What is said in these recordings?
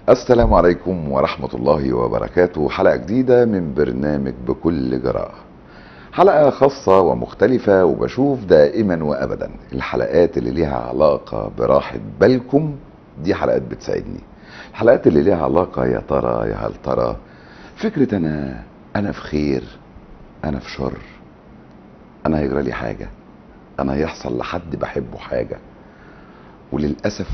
السلام عليكم ورحمة الله وبركاته حلقة جديدة من برنامج بكل جراءة حلقة خاصة ومختلفة وبشوف دائما وأبدا الحلقات اللي ليها علاقة براحة بالكم دي حلقات بتساعدني الحلقات اللي ليها علاقة يا ترى يا هل ترى فكرة أنا أنا في خير أنا في شر أنا هيجرى لي حاجة أنا هيحصل لحد بحبه حاجة وللأسف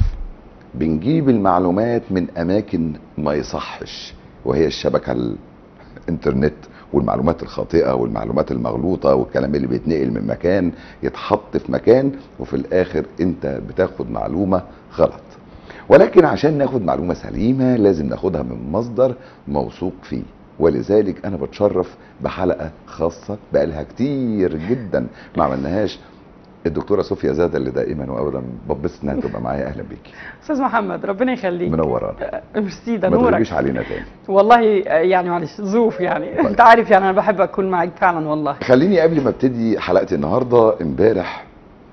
بنجيب المعلومات من اماكن ما يصحش وهي الشبكه الانترنت والمعلومات الخاطئه والمعلومات المغلوطه والكلام اللي بيتنقل من مكان يتحط في مكان وفي الاخر انت بتاخد معلومه غلط ولكن عشان ناخد معلومه سليمه لازم ناخدها من مصدر موثوق فيه ولذلك انا بتشرف بحلقه خاصه بقالها كتير جدا ما عملناهاش الدكتوره صوفيا زاده اللي دائما وابدا ببسط انها تبقى معايا اهلا بيكي استاذ محمد ربنا يخليك منورانا ميرسي ده ما نورك تغيبيش علينا تاني والله يعني معلش ظروف يعني انت عارف يعني انا بحب اكون معاك فعلا والله خليني قبل ما ابتدي حلقتي النهارده امبارح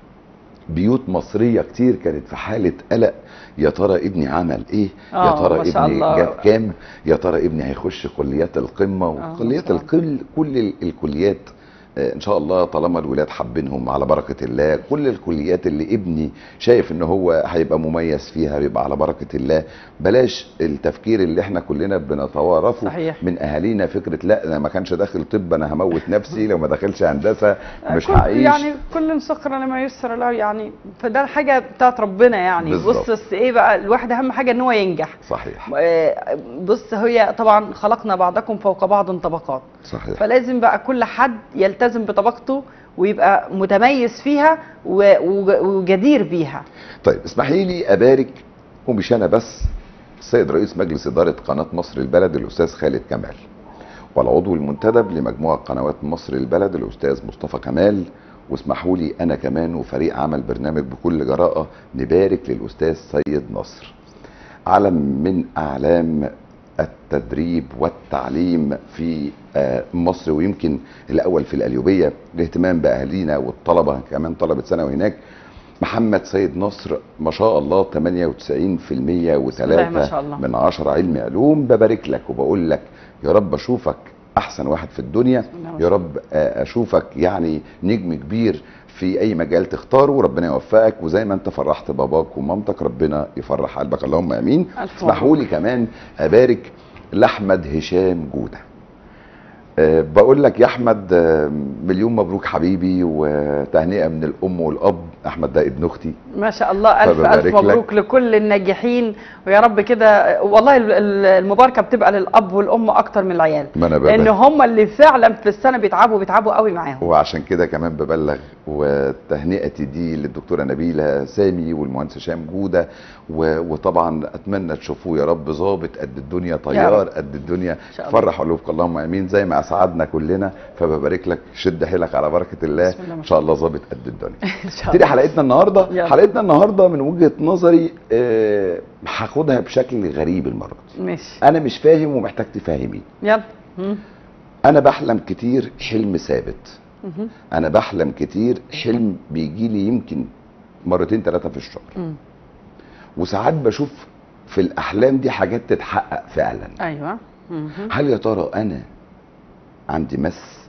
بيوت مصريه كتير كانت في حاله قلق يا ترى ابني عمل ايه يا آه، ترى ما شاء ابني الله. جاب كام يا ترى ابني هيخش كليات القمه آه، وكليات ما شاء الكل كل ال- الكليات آه، ان شاء الله طالما الولاد حابينهم على بركه الله كل الكليات اللي ابني شايف ان هو هيبقى مميز فيها يبقى على بركه الله بلاش التفكير اللي احنا كلنا بنتوارثه صحيح. من اهالينا فكره لا انا ما كانش داخل طب انا هموت نفسي لو ما دخلش هندسه مش كل- هعيش يعني كل سخر لما يسر له يعني فده الحاجه بتاعت ربنا يعني بالظبط. بص بس ايه بقى الواحد اهم حاجه ان هو ينجح صحيح آه، بص هي طبعا خلقنا بعضكم فوق بعض طبقات صحيح فلازم بقى كل حد يلتزم بطبقته ويبقى متميز فيها و- وج- وجدير بيها طيب اسمحي لي ابارك ومش انا بس السيد رئيس مجلس اداره قناه مصر البلد الاستاذ خالد كمال والعضو المنتدب لمجموعه قنوات مصر البلد الاستاذ مصطفى كمال واسمحوا لي انا كمان وفريق عمل برنامج بكل جراءه نبارك للاستاذ سيد نصر علم من اعلام التدريب والتعليم في آه، مصر ويمكن الاول في القليوبيه الاهتمام باهالينا والطلبه كمان طلبه ثانوي هناك محمد سيد نصر ما شاء الله 98% الله ما و3 شاء الله. من 10 علم علوم ببارك لك وبقول لك يا رب اشوفك احسن واحد في الدنيا الله ما يا شاء رب آه، اشوفك يعني نجم كبير في اي مجال تختاره وربنا يوفقك وزي ما انت فرحت باباك ومامتك ربنا يفرح قلبك اللهم امين ألف اسمحوا مبروك. لي كمان ابارك لاحمد هشام جوده أه بقول لك يا احمد آه، مليون مبروك حبيبي وتهنئه من الام والاب احمد ده ابن اختي ما شاء الله الف فببارك الف مبروك لكل الناجحين ويا رب كده والله ال- ال- المباركه بتبقى للاب والام اكتر من العيال ما انا لان ببارك هم اللي فعلا في السنه بيتعبوا بيتعبوا قوي معاهم وعشان كده كمان ببلغ وتهنئتي دي للدكتوره نبيله سامي والمهندس هشام جوده و- وطبعا اتمنى تشوفوه يا رب ظابط قد الدنيا طيار قد الدنيا شاء الله. فرح قلوبكم اللهم امين زي ما اسعدنا كلنا فببارك لك شد حيلك على بركه الله بسم الله ما ان شاء الله ظابط قد الدنيا ان شاء نبتدي الله حلقتنا النهارده يلا. حلقتنا النهارده من وجهه نظري آه، هاخدها بشكل غريب المره دي ماشي انا مش فاهم ومحتاج تفهمي يلا مم. انا بحلم كتير حلم ثابت مهم. انا بحلم كتير حلم بيجي لي يمكن مرتين ثلاثه في الشهر مم. وساعات بشوف في الاحلام دي حاجات تتحقق فعلا ايوه مهم. هل يا ترى انا عندي مس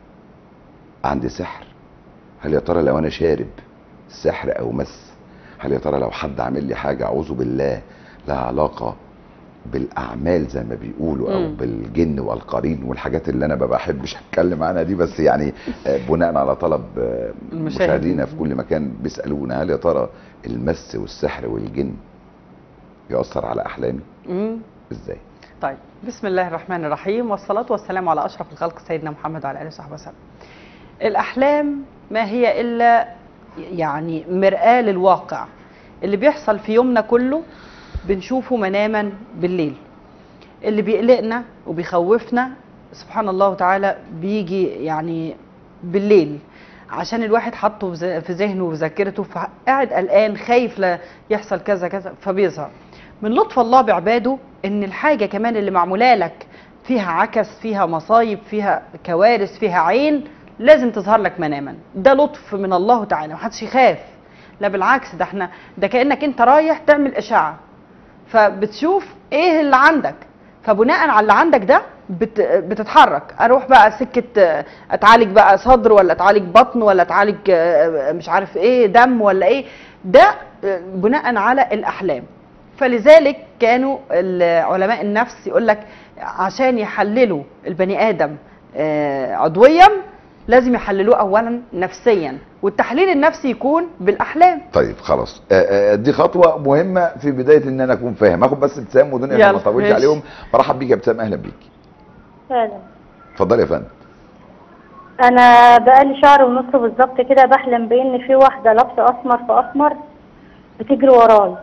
عندي سحر هل يا ترى لو انا شارب سحر او مس هل يا ترى لو حد عامل لي حاجه اعوذ بالله لها علاقه بالاعمال زي ما بيقولوا او مم. بالجن والقرين والحاجات اللي انا ما بحبش اتكلم عنها دي بس يعني آه، بناء على طلب آه، المشاهدين. مشاهدينا في كل مكان بيسالونا هل يا ترى المس والسحر والجن ياثر على احلامي مم. ازاي طيب بسم الله الرحمن الرحيم والصلاة والسلام على أشرف الخلق سيدنا محمد وعلى آله وصحبه وسلم الأحلام ما هي إلا يعني مرآة للواقع اللي بيحصل في يومنا كله بنشوفه مناما بالليل اللي بيقلقنا وبيخوفنا سبحان الله تعالى بيجي يعني بالليل عشان الواحد حاطه في ذ- في ذهنه وذاكرته فقاعد قلقان خايف لا يحصل كذا كذا فبيظهر من لطف الله بعباده ان الحاجه كمان اللي معموله لك فيها عكس فيها مصايب فيها كوارث فيها عين لازم تظهر لك مناما ده لطف من الله تعالى محدش يخاف لا بالعكس ده احنا ده كانك انت رايح تعمل اشعه فبتشوف ايه اللي عندك فبناء على اللي عندك ده بت بتتحرك اروح بقى سكه آه، اتعالج بقى صدر ولا اتعالج بطن ولا اتعالج آه، مش عارف ايه دم ولا ايه ده آه، بناء على الاحلام فلذلك كانوا ال- علماء النفس يقول لك عشان يحللوا البني ادم آه، عضويا لازم يحللوه اولا نفسيا والتحليل النفسي يكون بالاحلام طيب خلاص آه، آه، دي خطوه مهمه في بدايه ان انا اكون فاهم هاخد بس ابتسام ودنيا عشان يلا، ما اطولش ماشي. عليهم مرحب بيك يا ابتسام اهلا بيك فعلا اتفضلي يا فندم انا بقالي شهر ونص بالظبط كده بحلم بان في واحده لابسه اسمر في اسمر بتجري وراي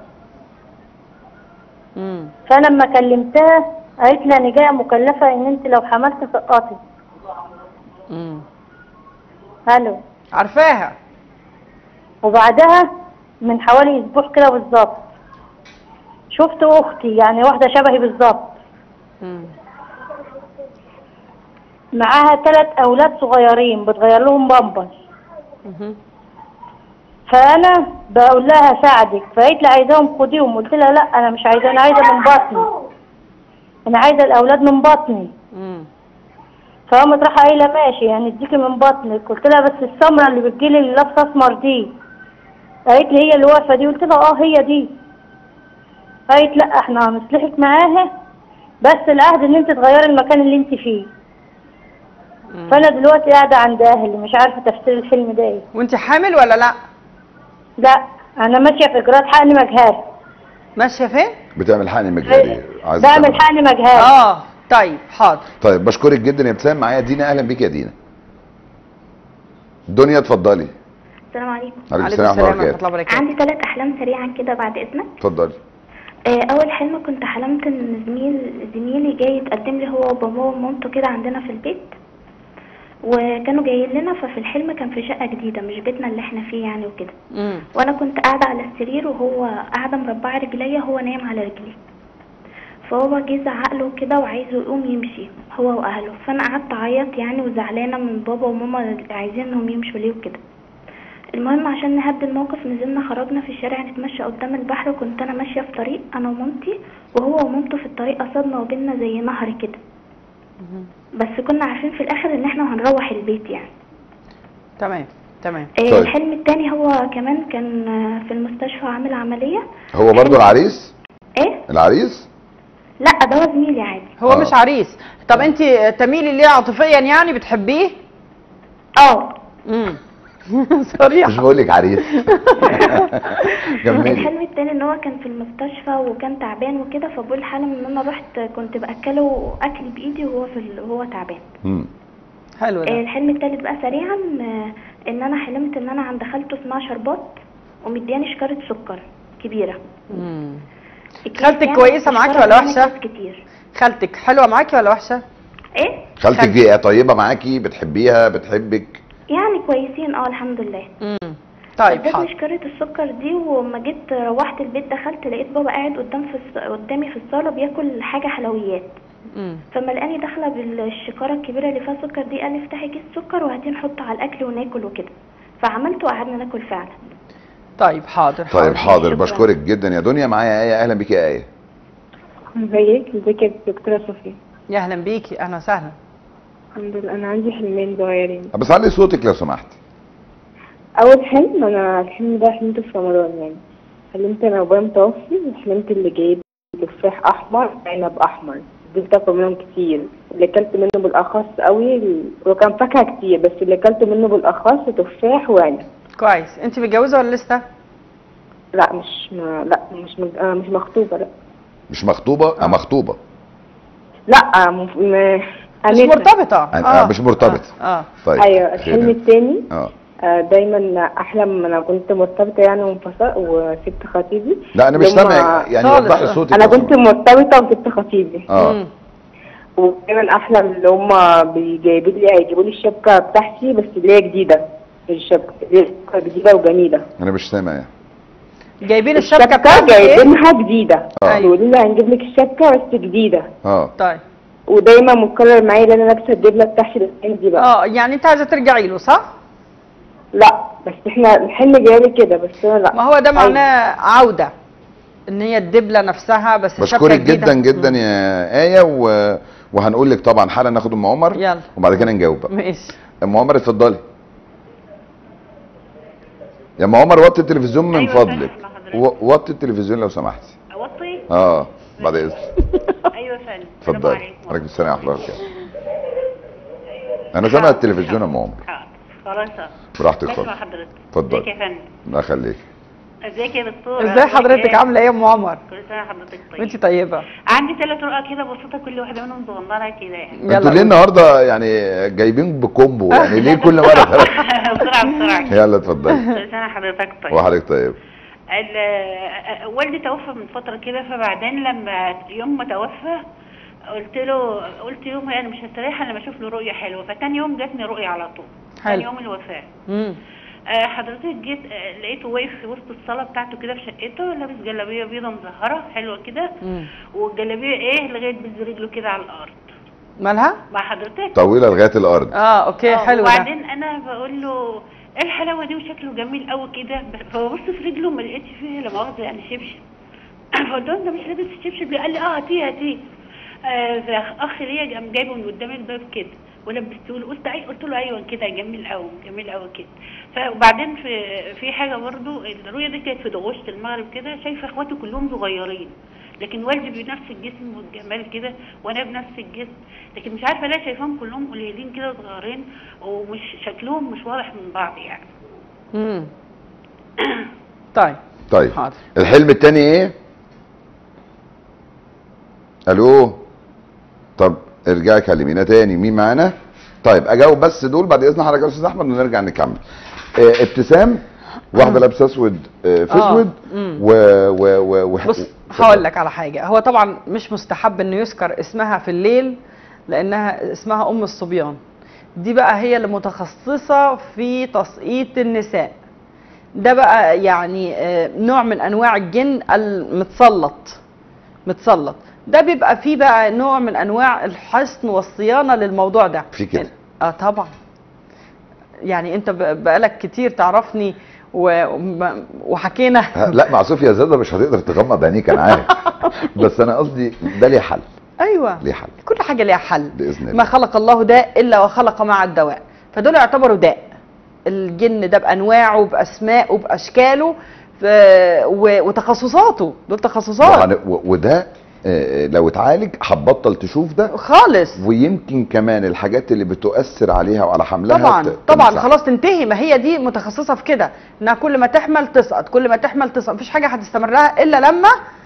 مم. فانا لما كلمتها قالت لي انا جايه مكلفه ان انت لو حملت سقطي مم. الو عارفاها وبعدها من حوالي اسبوع كده بالظبط شفت اختي يعني واحده شبهي بالظبط مم. معاها ثلاث اولاد صغيرين بتغير لهم بامبرز مهم. فانا بقول لها ساعدك فقالت لي عايزاهم خديهم قلت لها لا انا مش عايزه انا عايزه من بطني انا عايزه الاولاد من بطني مم. فقامت راح قايله ماشي يعني اديكي من بطنك قلت لها بس السمره اللي بتجيلي اللي لابسه اسمر دي قالت لي هي اللي واقفه دي قلت لها اه هي دي قالت لا احنا هنصلحك معاها بس العهد ان انت تغيري المكان اللي انت فيه مم. فانا دلوقتي قاعده عند اهلي مش عارفه تفسير الحلم ده ايه وانت حامل ولا لا لا انا ماشيه في اجراءات حقن مجهري ماشيه فين بتعمل حقن مجهري عايز بعمل تعمل. حقن مجهري اه طيب حاضر طيب بشكرك جدا يا ابتسام معايا دينا اهلا بيك يا دينا دنيا اتفضلي السلام عليكم عليكم عليكم السلام ورحمه السلام الله ورحمه الله وبركاته وبركاته عندي ثلاث احلام سريعا كده بعد اذنك اتفضلي آه، اول حلم كنت حلمت ان زميل زميلي جاي يتقدم لي هو وباباه ومامته كده عندنا في البيت وكانوا جايين لنا ففي الحلم كان في شقه جديده مش بيتنا اللي احنا فيه يعني وكده مم. وانا كنت قاعده على السرير وهو قاعده مربعه رجليا هو نايم على رجلي فهو جه زعق له كده وعايزه يقوم يمشي هو واهله فانا قعدت اعيط يعني وزعلانه من بابا وماما اللي عايزين انهم يمشوا ليه وكده المهم عشان نهدي الموقف نزلنا خرجنا في الشارع نتمشى قدام البحر وكنت انا ماشيه في طريق انا ومامتي وهو ومامته في الطريق قصدنا وبيننا زي نهر كده بس كنا عارفين في الاخر ان احنا هنروح البيت يعني تمام تمام آه، طيب. الحلم التاني هو كمان كان آه، في المستشفى عامل عمليه هو برضو العريس ايه العريس لا ده هو زميلي عادي هو آه. مش عريس طب انت تميلي ليه عاطفيا يعني بتحبيه اه امم مش صريحه بقول لك عريس كملي الحلم التاني ان هو كان في المستشفى وكان تعبان وكده فبقول حلم ان انا رحت كنت باكله اكل بايدي وهو في ال... وهو تعبان مم. حلو آه، ده الحلم التالت بقى سريعا آه، ان انا حلمت ان انا عند خالته اسمها شربات ومدياني شكارة سكر كبيرة مم. أكياس خالتك يعني كويسة معاكي سكر ولا عليها وحشة؟ أكياس كتير خالتك حلوه معاكي ولا وحشه ايه خالتك دي إيه؟ طيبه معاكي بتحبيها بتحبك يعني كويسين اه الحمد لله امم طيب ادتني حاضر شكارة السكر دي وما جيت روحت البيت دخلت لقيت بابا قاعد قدام في الص- قدامي في الصالة بياكل حاجة حلويات امم فما لقاني داخله بالشكاره الكبيره اللي فيها سكر دي قال لي افتحي كيس سكر وهاتي نحطه على الاكل وناكل وكده فعملت وقعدنا ناكل فعلا طيب حاضر طيب حاضر شكراً. بشكرك جدا يا دنيا معايا ايه اهلا بيك يا ايه ازيك ازيك يا دكتورة صفية يا اهلا بيكي اهلا وسهلا الحمد لله انا عندي حلمين صغيرين بس علي صوتك لو سمحت اول حلم انا الحلم ده حلمته في رمضان يعني حلمت انا وابويا متوفي وحلمت اللي جايب تفاح احمر عنب احمر فضلت اكل منهم كتير اللي اكلت منه بالاخص قوي ال- وكان فاكهه كتير بس اللي اكلت منه بالاخص تفاح وعنب كويس انت متجوزه ولا لسه لا مش ما لا مش مج... آه مش مخطوبه لا مش مخطوبه اه مخطوبه لا م... م... مش أنسة. مرتبطه آه، مش مرتبط. اه, آه. طيب ايوه خير. الحلم التاني اه آه، دايما احلم انا كنت مرتبطه يعني وانفصل وسبت خطيبي لا انا مش لما- سامع يعني خالص. وضحي صوتك انا لو كنت سمحت. مرتبطه وسبت خطيبي اه مم. ودايما احلم اللي هم بيجيبوا لي هيجيبوا لي الشبكه بتاعتي بس اللي هي جديده الشبكه اللي هي شبكة جديده وجميله انا مش سامع يعني جايبين الشبكه بتاعتك ايه جايبينها جديده آه. يقولوا لي هنجيب لك الشبكه بس جديده اه طيب ودايما متكرر معايا ان انا لابسه الدبله بتاعتي الأيام دي بقى اه يعني انت عايزه ترجعي له صح لا بس احنا الحلم جاي لي كده بس انا لا ما هو ده أيوة. معناه عوده ان هي الدبله نفسها بس الشبكه بشكرك جديدة. جدا جدا يا ايه و... وهنقول لك طبعا حالا ناخد ام عمر يلا. وبعد كده نجاوب بقى ماشي ام عمر اتفضلي يا ام عمر وطي التلفزيون من أيوة، فضلك سامحة حضرتك. و- وطي التلفزيون لو سمحتي اوطي اه بعد اذنك ايوه فندم السلام اتفضلي عليكم عليكم السلام ورحمه الله وبركاته انا سامع التلفزيون يا ام عمر حاضر. خلاص براحتك بسمع خالص حضرتك اتفضل. ازيك يا فندم الله يخليك ازيك يا دكتور ازاي حضرتك عامله ايه يا ام عمر كل سنه حضرتك طيب وانت طيبه عندي ثلاث رؤى كده بسيطه كل واحده منهم صغننه كده يعني انتوا ليه قولي. النهارده يعني جايبين بكومبو يعني ليه كل مره بسرعه بسرعه كده يلا اتفضلي كل سنه حضرتك طيب وحضرتك طيب ال- والدي توفى من فتره كده فبعدين لما يوم ما توفى قلت له قلت يوم انا مش هستريح الا لما اشوف له رؤيه حلوه فتاني يوم جاتني رؤيه على طول حلو. تاني يوم الوفاه مم. آه، حضرتك جيت آه، لقيته واقف في وسط الصاله بتاعته كده في شقته لابس جلابيه بيضه مزهره حلوه كده مم. والجلابيه ايه لغايه بز رجله كده على الارض مالها مع حضرتك طويله لغايه الارض اه اوكي آه، حلو ده وبعدين انا بقول له ايه الحلاوه دي وشكله جميل قوي كده فببص في رجله ما لقيتش فيه لا مؤاخذه يعني شبشب فقلت له انت مش لابس الشبشب ليه؟ قال لي اه هاتيه هاتيه آه فاخ ليا قام جايبه من قدام الباب كده ولبسته له قلت أي قلت له ايوه كده جميل قوي جميل قوي كده فوبعدين في في حاجه برضو الرؤيه دي كانت في دغوشه المغرب كده شايفه اخواته كلهم صغيرين لكن والدي بنفس الجسم والجمال كده وانا بنفس الجسم لكن مش عارفه ليه شايفاهم كلهم قليلين كده صغيرين ومش شكلهم مش واضح من بعض يعني مم. طيب طيب حاضر الحلم التاني ايه الو طب ارجعي كلمينا تاني مين معانا طيب اجاوب بس دول بعد اذن حضرتك يا استاذ احمد ونرجع نكمل آه ابتسام واحده لابسه اسود آه في آه، اسود مم. و و و, و بص هقول لك على حاجه هو طبعا مش مستحب انه يذكر اسمها في الليل لانها اسمها ام الصبيان دي بقى هي اللي متخصصه في تسقيط النساء ده بقى يعني آه، نوع من انواع الجن المتسلط متسلط ده بيبقى فيه بقى نوع من انواع الحصن والصيانه للموضوع ده في كده؟ اه طبعا يعني انت ب- بقالك كتير تعرفني و- وم- وحكينا ها، لا مع صوفيا زاده مش هتقدر تغمض عينيك انا عارف بس انا قصدي ده ليه حل ايوه ليه حل كل حاجه ليها حل باذن ما الله خلق الله داء الا وخلق مع الدواء فدول يعتبروا داء الجن ده بانواعه باسمائه باشكاله ف- و- وتخصصاته دول تخصصات وهن- و- وده آه، لو اتعالج هتبطل تشوف ده خالص ويمكن كمان الحاجات اللي بتؤثر عليها وعلى حملها طبعا ت- طبعا تمسح. خلاص تنتهي ما هي دي متخصصه في كده انها كل ما تحمل تسقط كل ما تحمل تسقط مفيش حاجه هتستمرها الا لما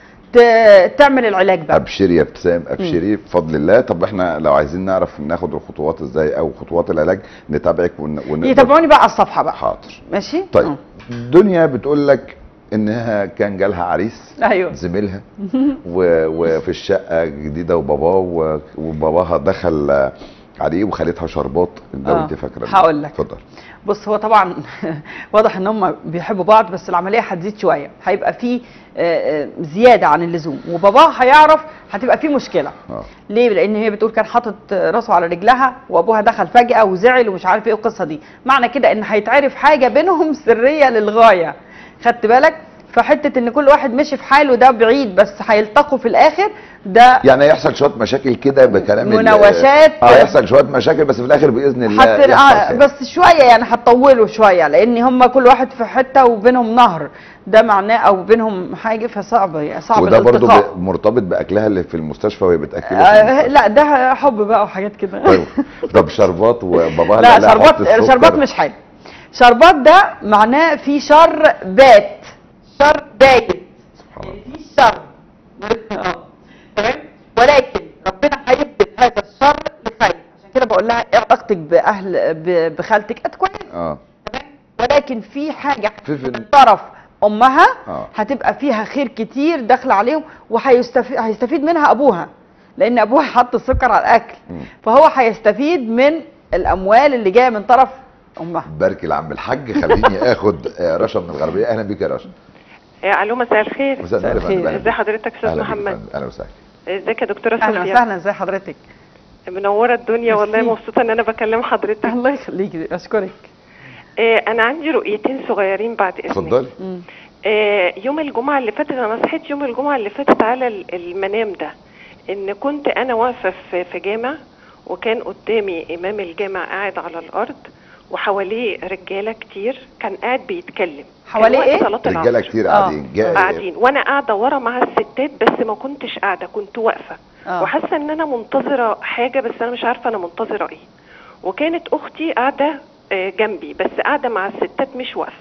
ت- تعمل العلاج بقى ابشري يا ابتسام ابشري بفضل الله طب احنا لو عايزين نعرف ناخد الخطوات ازاي او خطوات العلاج نتابعك ون... ون... يتابعوني بقى على الصفحه بقى حاضر ماشي طيب مم. دنيا بتقول لك انها كان جالها عريس ايوه زميلها و... وفي الشقه جديده وباباه و... وباباها دخل آه، عليه وخالتها شربات لو آه، انت فاكره هقول لك. اتفضل بص هو طبعا واضح ان هم بيحبوا بعض بس العمليه هتزيد شويه هيبقى في آه، آه، زياده عن اللزوم وباباه هيعرف هتبقى في مشكله اه ليه لان هي بتقول كان حاطط راسه على رجلها وابوها دخل فجاه وزعل ومش عارف ايه القصه دي معنى كده ان هيتعرف حاجه بينهم سريه للغايه خدت بالك فحته ان كل واحد مشي في حاله ده بعيد بس هيلتقوا في الاخر ده يعني هيحصل شويه مشاكل كده بكلام ال- مناوشات. اه هيحصل شويه مشاكل بس في الاخر باذن الله حسن يحصل آه خير. بس شويه يعني هتطولوا شويه لان هم كل واحد في حته وبينهم نهر ده معناه او بينهم حاجه فصعب يعني صعب وده برضه الالتقاء ب- مرتبط باكلها اللي في المستشفى وهي بتاكله في آه المستشفى. لا ده حب بقى وحاجات كده طيب طب شربات وباباها لا لا حط شربات السكر. شربات مش حلو شربات ده معناه في شر بات شر بايت سبحان الله. في شر آه. تمام ولكن ربنا هيبدل هذا الشر لخير عشان كده بقول لها علاقتك باهل ب- بخالتك كانت كويسه اه تمام ولكن في حاجه في في من طرف امها آه. هتبقى فيها خير كتير داخل عليهم وهيستفيد هيستفيد منها ابوها لان ابوها حط السكر على الاكل مم. فهو هيستفيد من الاموال اللي جايه من طرف امها بارك العم الحاج خليني اخد آه، رشا من الغربيه اهلا بك يا رشا إيه، الو مساء الخير مساء النور يا الخير. فندم. أهلا ازي بك. حضرتك استاذ أهلا بك يا محمد فندم. اهلا وسهلا ازيك يا دكتوره اهلا صوفيا وسهلا ازي حضرتك منوره الدنيا والله ميرسي. مبسوطه ان انا بكلم حضرتك الله يخليكي اشكرك إيه انا عندي رؤيتين صغيرين بعد اذنك اتفضلي مم. آه، يوم الجمعة اللي فاتت أنا صحيت يوم الجمعة اللي فاتت على ال- المنام ده إن كنت أنا واقفة في في جامع وكان قدامي إمام الجامع قاعد على الأرض وحواليه رجالة كتير كان قاعد بيتكلم حواليه كان وقت إيه؟ صلاة رجاله العصر. كتير آه. قاعدين جا- قاعدين وانا قاعده ورا مع الستات بس ما كنتش قاعده كنت واقفه آه. وحاسه ان انا منتظره حاجه بس انا مش عارفه انا منتظره ايه وكانت اختي قاعده آه، جنبي بس قاعده مع الستات مش واقفه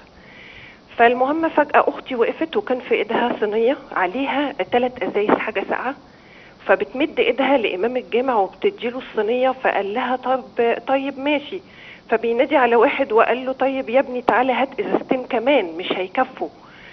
فالمهم فجاه اختي وقفت وكان في ايدها صينيه عليها ثلاث ازايز حاجه ساقعه فبتمد ايدها لامام الجامع وبتديله الصينيه فقال لها طب طيب ماشي فبينادي على واحد وقال له طيب يا ابني تعالى هات ازازتين كمان مش هيكفوا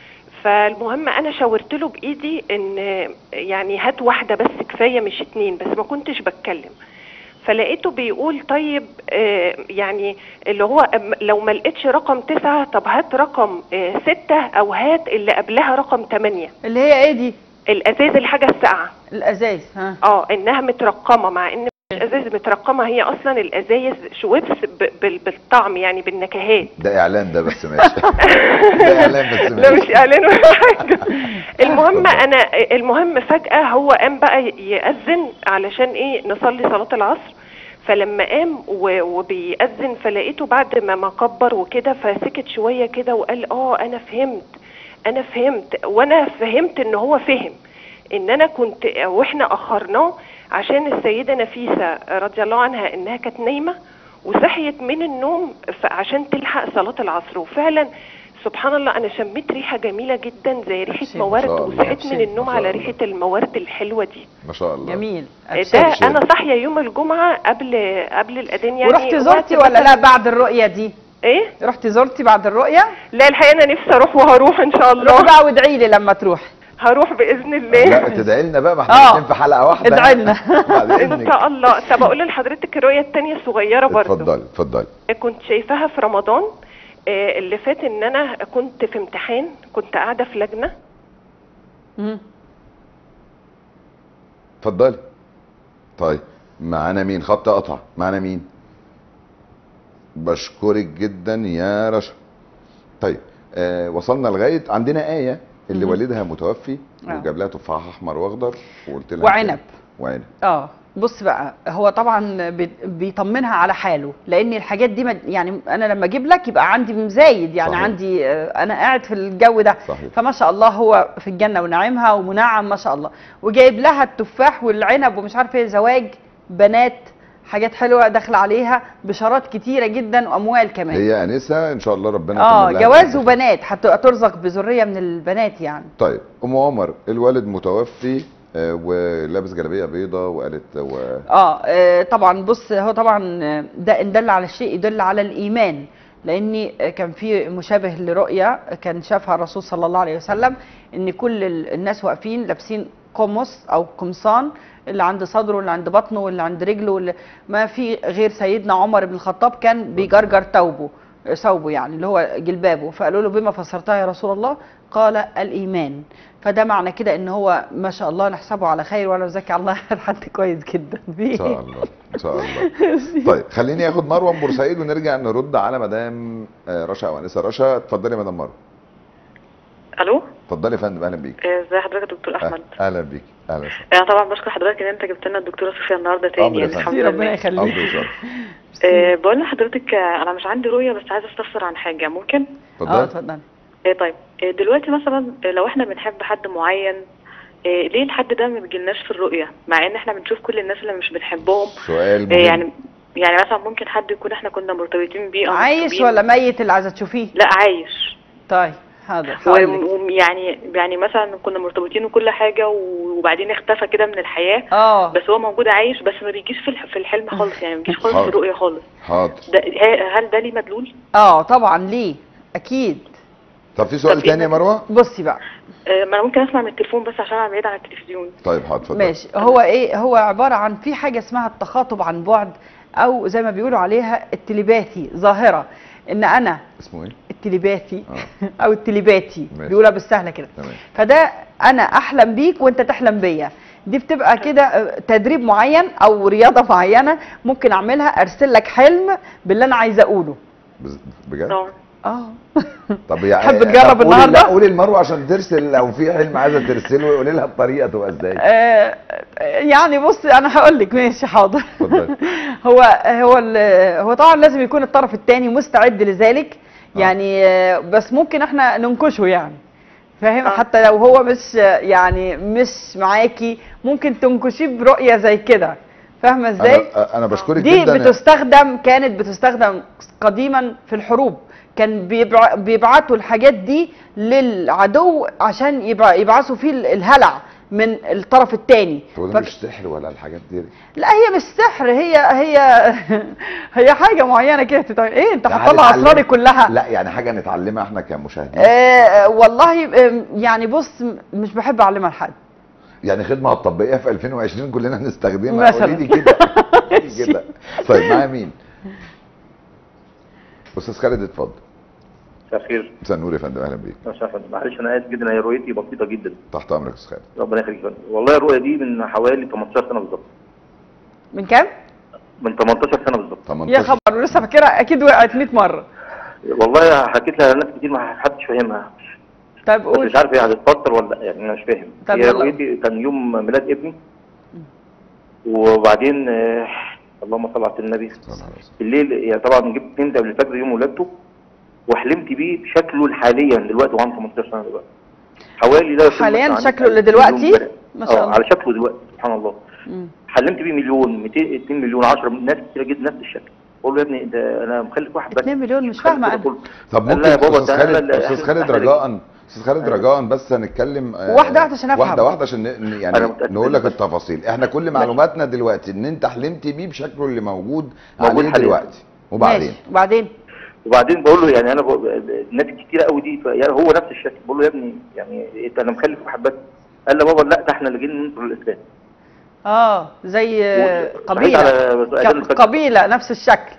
فالمهم انا شاورت له بايدي ان يعني هات واحده بس كفايه مش اتنين بس ما كنتش بتكلم فلقيته بيقول طيب آه، يعني اللي هو أم- لو ما لقيتش رقم تسعة طب هات رقم آه، ستة او هات اللي قبلها رقم تمانية اللي هي ايه دي الازاز الحاجة الساقعة الازايز ها اه انها مترقمة مع ان الازاز مترقمة هي اصلا الازايز شويبس ب- بال- بالطعم يعني بالنكهات ده اعلان ده بس ماشي ده اعلان بس لا ماشي مش اعلان ولا حاجه المهم انا المهم فجاه هو قام بقى ياذن علشان ايه نصلي صلاه العصر فلما قام و- وبيأذن فلقيته بعد ما ما كبر وكده فسكت شويه كده وقال اه انا فهمت انا فهمت وانا فهمت ان هو فهم ان انا كنت واحنا اخرناه عشان السيده نفيسه رضي الله عنها انها كانت نايمه وصحيت من النوم ف- عشان تلحق صلاه العصر وفعلا سبحان الله انا شميت ريحه جميله جدا زي ريحه شيء. موارد ما شاء الله. وصحيت من شيء. النوم ما شاء على الله. ريحه الموارد الحلوه دي ما شاء الله جميل ده أبشر. انا صاحيه يوم الجمعه قبل قبل الاذان يعني ورحتي وقت زرتي ولا مثلاً- لا بعد الرؤيه دي ايه رحتي زرتي بعد الرؤيه لا الحقيقه انا نفسي اروح وهروح ان شاء روحي الله بقى وادعي لي لما تروحي هروح باذن الله لا تدعي لنا بقى ما احنا آه. الاثنين في حلقه واحده ادعي لنا. بعد ان اذنك شاء الله طب اقول لحضرتك الرؤيه الثانيه الصغيره برضو اتفضلي اتفضلي كنت شايفاها في رمضان آه، اللي فات ان انا كنت في امتحان كنت قاعده في لجنه مم. اتفضلي طيب معانا مين خط قطع معانا مين بشكرك جدا يا رشا طيب آه وصلنا لغايه عندنا ايه اللي مهم. والدها متوفي آه. وجاب لها تفاح احمر واخضر وقلت لها وعنب. وعنب اه بص بقى هو طبعا بي- بيطمنها على حاله لان الحاجات دي ما- يعني انا لما اجيب لك يبقى عندي مزايد يعني صحيح. عندي آه، انا قاعد في الجو ده صحيح. فما شاء الله هو في الجنه ونعيمها ومنعم ما شاء الله وجايب لها التفاح والعنب ومش عارفه ايه زواج بنات حاجات حلوه داخله عليها بشارات كتيره جدا واموال كمان هي انسه ان شاء الله ربنا اه يتمم لها جواز كل خير. وبنات حتى ترزق بذريه من البنات يعني طيب ام عمر الوالد متوفي آه ولابس جلابيه بيضه وقالت و... اه آه، طبعا بص هو طبعا آه، ده ان دل على الشيء يدل على الايمان لاني آه، كان في مشابه لرؤيا كان شافها الرسول صلى الله عليه وسلم ان كل ال- الناس واقفين لابسين قمص او قمصان اللي عند صدره واللي عند بطنه واللي عند رجله واللي ما في غير سيدنا عمر بن الخطاب كان بيجرجر ثوبه ثوبه يعني اللي هو جلبابه فقالوا له بما فسرتها يا رسول الله قال الايمان فده معنى كده ان هو ما شاء الله نحسبه على خير ولا نزكي على الله حد كويس جدا ان شاء الله ان شاء الله طيب خليني اخد مروه من بورسعيد ونرجع نرد على مدام آه، رشا او انسه رشا اتفضلي يا مدام مروه الو اتفضلي يا فندم اهلا بيك آه، ازي حضرتك يا دكتور احمد أه- اهلا بيك اهلا وسهلا انا طبعا بشكر حضرتك ان انت جبت لنا الدكتوره صوفيا النهارده أمر تاني يا يعني فندم. الحمد ربنا لله يخليك عبد الشر آه، بقول لحضرتك آه، انا مش عندي رؤيه بس عايزه استفسر عن حاجه ممكن اه اتفضلي اتفضل آه، طيب آه، دلوقتي مثلا آه، لو احنا بنحب حد معين آه، ليه الحد ده ما بيجيلناش في الرؤيه مع ان احنا بنشوف كل الناس اللي مش بنحبهم سؤال آه، مهم يعني يعني مثلا ممكن حد يكون احنا كنا مرتبطين بيه او عايش مخطوبين. ولا ميت اللي عايزه تشوفيه لا عايش طيب حاضر هقول لك. ويعني يعني مثلا كنا مرتبطين وكل حاجه وبعدين اختفى كده من الحياه اه بس هو موجود عايش بس ما بيجيش في الح- في الحلم خالص يعني ما بيجيش خالص في حاضر. الرؤيه خالص حاضر ده ه- هل ده ليه مدلول؟ اه طبعا ليه اكيد طب في سؤال طب إيه تاني يا ده؟ مروه بصي بقى آه، ما انا ممكن اسمع من التليفون بس عشان انا بعيد عن التلفزيون طيب حاضر اتفضل ماشي هو ايه هو عباره عن في حاجه اسمها التخاطب عن بعد او زي ما بيقولوا عليها التليباثي ظاهره ان انا اسمه ايه التليباثي اه او التليباتي ماشي. بيقولها بالسهله كده تمام فده انا احلم بيك وانت تحلم بيا دي بتبقى كده آه، تدريب معين او رياضه معينه ممكن اعملها ارسل لك حلم باللي انا عايزه اقوله بز- بجد اه اه طب يعني تحب تجرب طب قولي- النهاردة؟ لا قولي لمروه عشان ترسل لو في حلم عايزه ترسله قولي لها الطريقه تبقى ازاي آه، يعني بص انا هقول لك ماشي حاضر اتفضلي. هو هو ال- هو طبعا لازم يكون الطرف الثاني مستعد لذلك يعني آه، بس ممكن احنا ننكشه يعني فاهم آه. حتى لو هو مش آه، يعني مش معاكي ممكن تنكشيه برؤيه زي كده فاهمه ازاي؟ انا انا بشكرك دي جدا بتستخدم كانت بتستخدم قديما في الحروب كان بيبع- بيبعتوا الحاجات دي للعدو عشان يبع- يبعثوا فيه ال- الهلع من الطرف الثاني هو ده مش سحر ولا الحاجات دي لا هي مش سحر هي هي هي حاجه معينه كده تتعمل. ايه انت يعني هتطلع نتعلم- اسراري كلها لا يعني حاجه نتعلمها احنا كمشاهدين آه والله آم، يعني بص م- مش بحب اعلمها لحد يعني خدمه التطبيقيه في 2020 كلنا نستخدمها مثلاً. قولي لي كده قولي لي كده طيب معايا مين استاذ خالد اتفضل مساء الخير مساء النور يا فندم اهلا بيك مساء الخير. معلش انا اسف جدا هي رؤيتي بسيطه جدا تحت امرك يا استاذ خالد ربنا يخليك يا فندم. والله الرؤيه دي من حوالي 18 سنه بالظبط من كام؟ من 18 سنه بالظبط يا 18 خبر ولسه فاكرها اكيد وقعت 100 مره والله حكيت لها ناس كتير ما حدش فاهمها طيب بس قول مش عارف هي هتتفسر ولا لا يعني انا مش فاهم طب هي يلا. رؤيتي كان يوم ميلاد ابني وبعدين آه، اللهم صل على النبي صلى الله عليه وسلم. بالليل يعني طبعا جبت نمت قبل الفجر يوم ولادته وحلمت بيه بشكله حاليا دلوقتي وعنده 18 سنه دلوقتي حوالي لا يقل حاليا مثلاً عن شكله اللي 1 دلوقتي؟ مليون بني. ما شاء آه، الله. على شكله دلوقتي سبحان الله مم. حلمت بيه مليون 200 2 مليون 10 ناس كتير جدا نفس الشكل بقول له يا ابني ده انا مخلف واحد بس 2 مليون مش مخلف فاهمه كده انا كله. طب قال ممكن لا يا بابا استاذ ده أنا خالد اللي- استاذ إحنا- خالد إحنا رجاء استاذ خالد أيوة. رجاء بس هنتكلم آه، واحدة واحدة عشان أفهم. واحده واحده عشان ن- أنا يعني متأكد نقول لك بس. التفاصيل احنا كل معلوماتنا دلوقتي ان انت حلمت بيه بشكله اللي موجود موجود عليه حاليا. دلوقتي وبعدين ماشي وبعدين وبعدين بقول له يعني انا بقول- الناس كتيره قوي دي ف- يعني هو نفس الشكل بقول له يا ابني يعني إنت انا مخلف واحد بس قال لي يا بابا لا ده احنا اللي جايين ننصر الاسلام اه زي آه، صحيت قبيله على أذان الفجر. قبيله نفس الشكل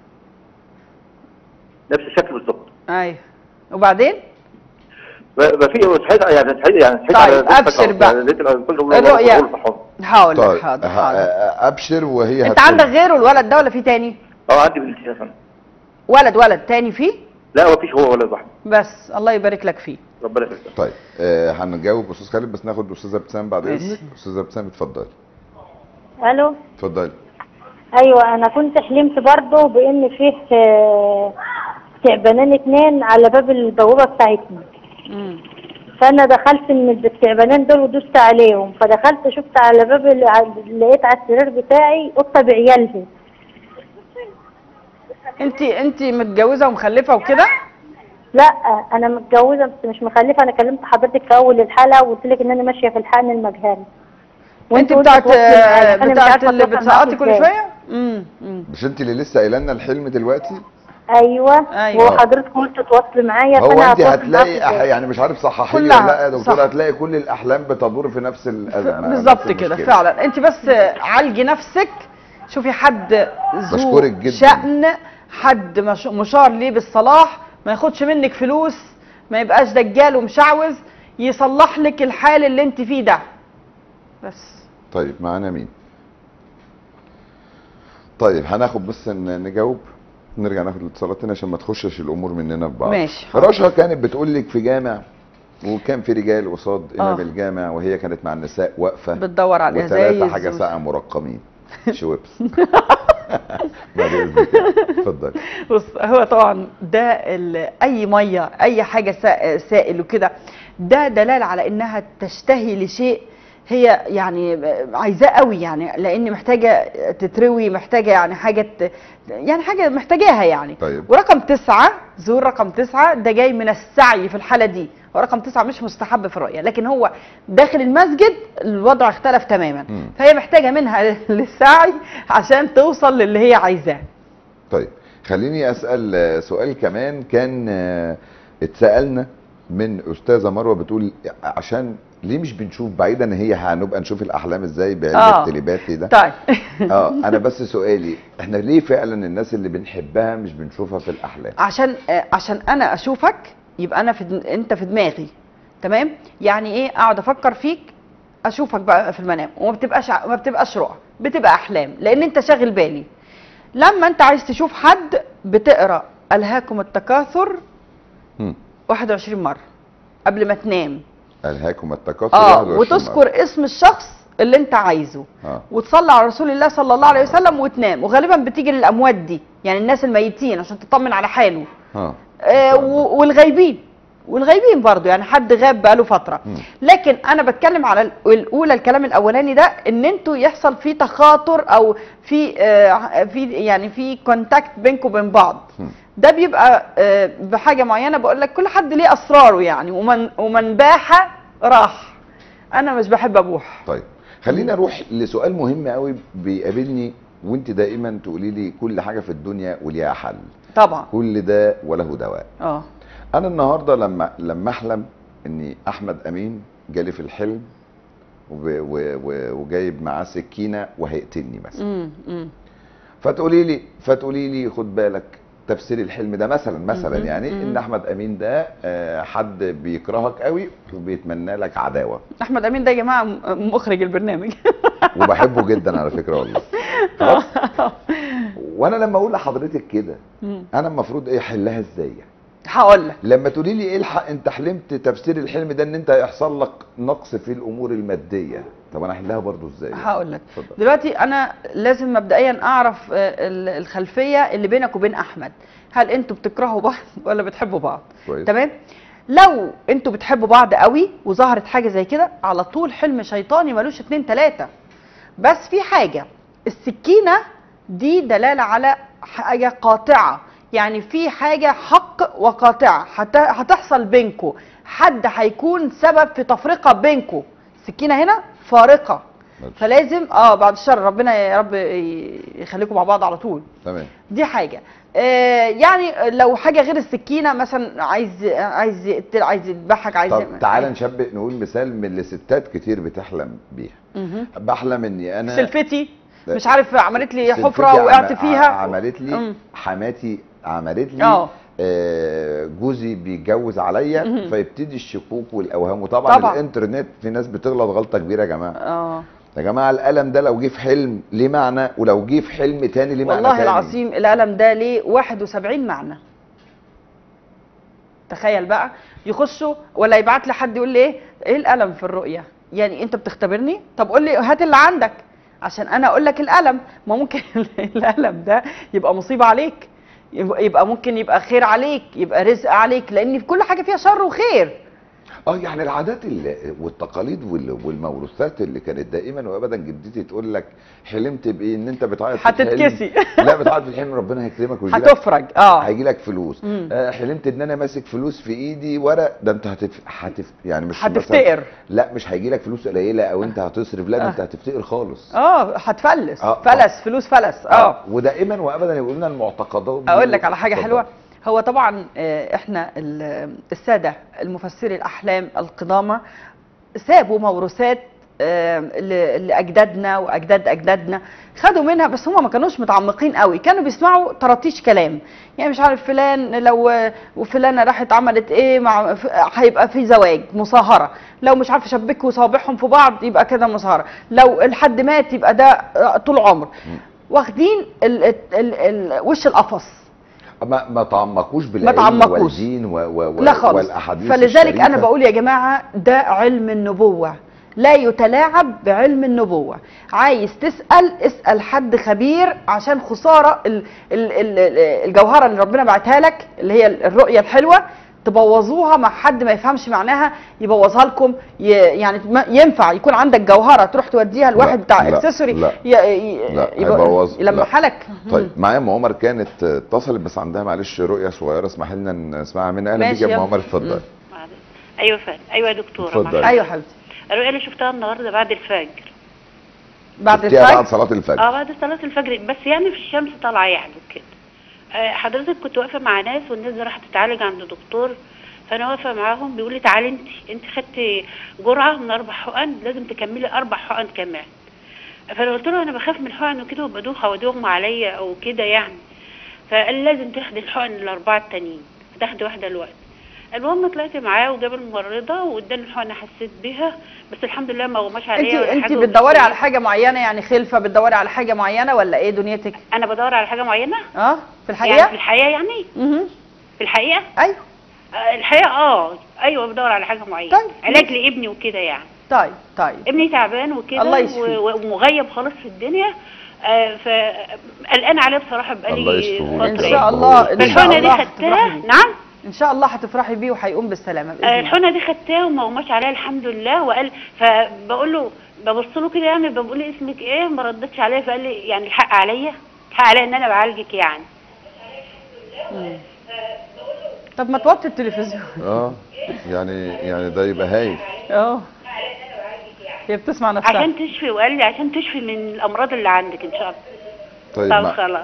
نفس الشكل بالظبط ايوه وبعدين ف- ففي صحيت يعني صحيت يعني صحيت طيب، على أذان أبشر الفجر. بقى. لقيت الفجر بقول الرؤيا. له بقول في حضن. هقول طيب لك حاضر ه- حاضر آه، ابشر وهي انت هتقول. عندك غيره الولد ده ولا في تاني اه عندي بنتي يا فندم ولد ولد تاني فيه لا ما فيش هو ولا واحد بس الله يبارك لك فيه ربنا يخليك طيب آه، هنجاوب استاذ خالد بس ناخد استاذه ابتسام بعد ماشي. اذنك استاذه ابتسام اتفضلي الو اتفضلي ايوه انا كنت حلمت برضه بان فيه آه، تعبانين اتنين على باب البوابه بتاعتنا مم. فانا دخلت من التعبانين دول ودوست عليهم فدخلت شفت على باب ال- ع- لقيت على السرير بتاعي قطه بعيالها انت انت متجوزه ومخلفه وكده لا انا متجوزه بس مش مخلفه انا كلمت حضرتك في اول الحلقه وقلت لك ان انا ماشيه في الحقن المجهري انت قلت بتاعت تواصلي معايا، فأنا مش بتاعت عارفة اللي أتواصل بتسقطي معاكي كل إزاي. شويه امم امم مش انت اللي لسه قايله لنا الحلم دلوقتي ايوه أيوة. هو حضرتك قلت تواصلي معايا هو فانا انت هتواصل هتلاقي معاكي أح... إزاي. يعني مش عارف صححي لي كلها، ولا لا يا دكتور صح. هتلاقي كل الاحلام بتدور في نفس الازمه نفس بالظبط كده المشكلة. فعلا انت بس عالجي نفسك شوفي حد ذو بشكرك جدا. شأن حد مش- مشار ليه بالصلاح ما ياخدش منك فلوس ما يبقاش دجال ومشعوذ يصلح لك الحال اللي انت فيه ده بس طيب معانا مين طيب هناخد بس ن- نجاوب نرجع ناخد الاتصالات تاني عشان ما تخشش الامور مننا في بعض ماشي. رشا كانت بتقول لك في جامع وكان في رجال قصاد امام آه. الجامع وهي كانت مع النساء واقفه بتدور على وثلاثه الازايز حاجه و- ساقعه مرقمين شويبس بعد اذنك اتفضل بص هو طبعا ده ال- اي ميه اي حاجه سا- سائل وكده ده دلاله على انها تشتهي لشيء هي يعني عايزاه قوي يعني لان محتاجه تتروي محتاجه يعني حاجه ت- يعني حاجه محتاجاها يعني طيب. ورقم تسعة زور رقم تسعة ده جاي من السعي في الحالة دي ورقم تسعة مش مستحب في الرؤية لكن هو داخل المسجد الوضع اختلف تماما مم. فهي محتاجة منها للسعي عشان توصل للي هي عايزاه طيب خليني اسال آه، سؤال كمان كان آه، اتسالنا من استاذه مروه بتقول عشان ليه مش بنشوف بعيدا ان هي هنبقى نشوف الاحلام ازاي بعلم آه. التليباتي ده طيب اه انا بس سؤالي احنا ليه فعلا الناس اللي بنحبها مش بنشوفها في الاحلام عشان آه، عشان انا اشوفك يبقى انا في دم- انت في دماغي تمام يعني ايه اقعد افكر فيك اشوفك بقى في المنام وما بتبقاش ع- ما بتبقاش رؤى بتبقى احلام لان انت شاغل بالي لما انت عايز تشوف حد بتقرا الهاكم التكاثر 21 مره قبل ما تنام الهاكم التكاثر اه 21 مرة. وتذكر اسم الشخص اللي انت عايزه اه وتصلي على رسول الله صلى الله عليه وسلم وتنام وغالبا بتيجي للاموات دي يعني الناس الميتين عشان تطمن على حاله اه آه و- والغايبين والغايبين برضو يعني حد غاب بقاله فتره مم. لكن انا بتكلم على ال- الاولى الكلام الاولاني ده ان انتوا يحصل في تخاطر او في آه في يعني في كونتاكت بينكم وبين بعض مم. ده بيبقى آه بحاجه معينه بقول لك كل حد ليه اسراره يعني ومن ومن باح راح انا مش بحب ابوح طيب خلينا نروح لسؤال مهم قوي بيقابلني وانت دائما تقولي لي كل حاجه في الدنيا وليها حل طبعا كل ده وله دواء اه انا النهارده لما لما احلم اني احمد امين جالي في الحلم وب- و- و- وجايب معاه سكينه وهيقتلني مثلا امم امم فتقولي لي فتقولي لي خد بالك تفسير الحلم ده مثلا مثلا مهم. يعني مهم. ان احمد امين ده آه، حد بيكرهك قوي وبيتمنى لك عداوه احمد امين ده يا جماعه م- مخرج البرنامج وبحبه جدا على فكره والله خلاص وانا لما اقول لحضرتك كده مم. انا المفروض ايه احلها ازاي يعني؟ هقول لك لما تقولي لي الحق انت حلمت تفسير الحلم ده ان انت هيحصل لك نقص في الامور الماديه طب انا احلها برضو ازاي هقول لك اتفضل. دلوقتي انا لازم مبدئيا اعرف آه، ال- الخلفيه اللي بينك وبين احمد هل انتوا بتكرهوا بعض ولا بتحبوا بعض كويس. تمام لو انتوا بتحبوا بعض قوي وظهرت حاجه زي كده على طول حلم شيطاني ملوش اتنين تلاته بس في حاجه السكينه دي دلاله على حاجه قاطعه يعني في حاجه حق وقاطعه هت- هتحصل بينكم حد هيكون سبب في تفرقه بينكم السكينه هنا فارقه فلازم اه بعد الشر ربنا يا رب يخليكم مع بعض على طول تمام دي حاجه آه يعني لو حاجه غير السكينه مثلا عايز عايز يقتل عايز يذبحك عايز طب تعالى نشبه نقول مثال من اللي ستات كتير بتحلم بيها مهم. بحلم اني انا سلفتي مش عارف عملت لي سلفتي حفره عم- وقعت ع- فيها عملت لي مم. حماتي عملت لي اه. آه، جوزي بيتجوز عليا مهم. فيبتدي الشكوك والاوهام وطبعا طبعا. الانترنت في ناس بتغلط غلطه كبيره يا جماعه اه يا جماعه الالم ده لو جه في حلم ليه معنى ولو جه في حلم تاني ليه معنى والله تاني العظيم القلم ده ليه 71 معنى تخيل بقى يخشوا ولا يبعت لي حد يقول لي ايه ايه القلم في الرؤيه يعني انت بتختبرني طب قول لي هات اللي عندك عشان انا اقول لك القلم ما ممكن القلم ده يبقى مصيبه عليك يبقى يبقى ممكن يبقى خير عليك يبقى رزق عليك لان في كل حاجه فيها شر وخير اه يعني العادات ال- والتقاليد وال- والموروثات اللي كانت دائما وابدا جدتي تقول لك حلمت بايه ان انت بتعيط في الحلم. هتتكسي. لا بتعيط في الحلم ربنا هيكرمك ويجي لك هتفرج اه هيجي لك فلوس مم. آه حلمت ان انا ماسك فلوس في ايدي ورق ده انت هتف... هتف... يعني مش مثلاً- هتفتقر لا مش هيجي لك فلوس قليله او انت هتصرف لا ده آه. انت هتفتقر خالص اه هتفلس آه، فلس فلوس فلس اه ودائما وابدا يقولوا لنا المعتقدات دي. اقول لك على حاجه اتفضل. حلوه هو طبعا آه، احنا ال- الساده المفسري الاحلام القدامى سابوا موروثات آه، ل- لاجدادنا واجداد اجدادنا خدوا منها بس هم ما كانوش متعمقين قوي كانوا بيسمعوا طراطيش كلام يعني مش عارف فلان لو وفلانه راحت عملت ايه مع ف- هيبقى في زواج مصاهره لو مش عارف شبكوا صوابعهم في بعض يبقى كده مصاهره لو الحد مات يبقى ده آه، طول عمر واخدين ال ال ال ال وش القفص ما ما تعمقوش ما بالعلم تعمقوش. والدين و... و... و... لا خالص والاحاديث فلذلك الشريفة. انا بقول يا جماعه ده علم النبوه لا يتلاعب بعلم النبوه عايز تسال اسال حد خبير عشان خساره ال ال ال الجوهره اللي ربنا بعتها لك اللي هي الرؤيه الحلوه تبوظوها مع حد ما يفهمش معناها يبوظها لكم ي- يعني ما- ينفع يكون عندك جوهره تروح توديها لواحد لا، بتاع لا، اكسسوري لا. ي- ي- لا، يبقى- هيبوظ- لا. يلمحها لك طيب معايا ام عمر كانت اتصلت بس عندها معلش رؤيه صغيره اسمح لنا نسمعها منها اهلا بيك ماشي، يا ام يلا. عمر اتفضل معلش. ايوه فعلا ايوه يا دكتوره اتفضل. معلش. ايوه حبيبتي الرؤيه اللي شفتها النهارده بعد الفجر بعد شفتيها بعد الفجر صلاه الفجر اه بعد صلاه الفجر بس يعني في الشمس طالعه يعني كده آه، حضرتك كنت واقفه مع ناس والناس دي راحت تتعالج عند دكتور فانا واقفه معاهم بيقول لي تعالي انت انت خدتي جرعه من اربع حقن لازم تكملي اربع حقن كمان فانا قلت له انا بخاف من الحقن وكده وبدوخ او يغمى عليا او كده يعني فقال لي لازم تاخدي الحقن الاربعه التانيين تاخدي واحده الوقت المهم طلعت معاه وجاب الممرضه واداني الحقنه حسيت بيها بس الحمد لله ما غماش انت عليا ولا انت حاجه بتدوري وبس- على حاجه معينه يعني خلفه بتدوري على حاجه معينه ولا ايه دنيتك انا بدور على حاجه معينه اه في يعني في الحقيقه الحقيقه يعني مهم. في الحقيقه ايوه آه، الحقيقه اه ايوه بدور على حاجه معينه طيب. علاج لابني وكده يعني طيب طيب ابني تعبان وكده الله يشفيه. و- و- ومغيب خالص في الدنيا آه، فقلقان عليه بصراحه الله بقالي يشفيه فتره ان ويكرمه. شاء يعني. الله ان شاء فالحقنه دي الله خدتها هتفرحي بيه. نعم ان شاء الله هتفرحي بيه وهيقوم بالسلامه باذن آه، الله الحقنه دي خدتها وما غماش عليها الحمد لله وقال فبقول له ببص له كده يعني بقول له اسمك ايه ما ردتش عليا فقال لي يعني الحق عليا الحق عليا ان انا بعالجك يعني طب ما توطي التلفزيون اه يعني يعني ده يبقى هايل اه هي بتسمع نفسها عشان تشفي وقال لي عشان تشفي من الامراض اللي عندك ان شاء الله طيب طب ما خلاص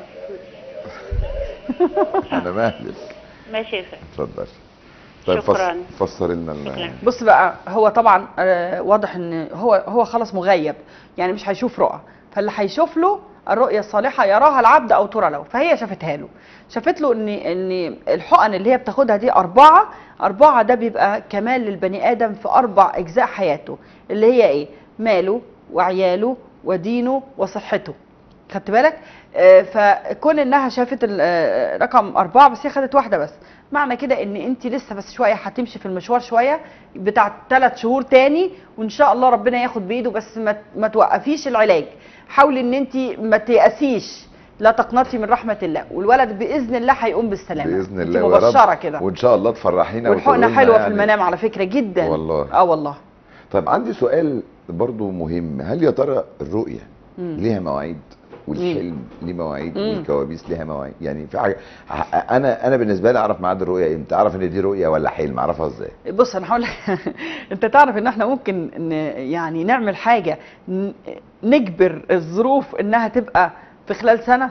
انا مهلك ماشي يا فندم اتفضل طيب فس- شكراً. فسر لنا ال- شكراً. بص بقى هو طبعا آه، واضح ان هو هو خلاص مغيب يعني مش هيشوف رؤى فاللي هيشوف له الرؤية الصالحة يراها العبد أو ترى له فهي شافتها له شافت له إن إن الحقن اللي هي بتاخدها دي أربعة أربعة ده بيبقى كمال للبني آدم في أربع أجزاء حياته اللي هي إيه ماله وعياله ودينه وصحته خدت بالك آه، فكون انها شافت ال- آه، رقم أربعة بس هي خدت واحدة بس معنى كده ان انت لسه بس شوية هتمشي في المشوار شوية بتاع ثلاث شهور تاني وان شاء الله ربنا ياخد بايده بس ما, ما توقفيش العلاج حاولي ان انت ما تيأسيش لا تقنطي من رحمة الله والولد بإذن الله هيقوم بالسلامة باذن انت الله ويا مبشرة رب كده وان شاء الله تفرحينا وتقولي والحقنة لنا حلوة في يعني- المنام على فكرة جدا والله. اه والله طيب عندي سؤال برضو مهم هل يا ترى الرؤية مم. ليها مواعيد والحلم ليه مواعيد مم. والكوابيس ليها مواعيد يعني في حاجه ه- انا انا بالنسبه لي اعرف ميعاد الرؤيه امتى اعرف ان دي رؤيه ولا حلم اعرفها ازاي بص انا هقول لك انت تعرف ان احنا ممكن ن... يعني نعمل حاجه ن... نجبر الظروف انها تبقى في خلال سنه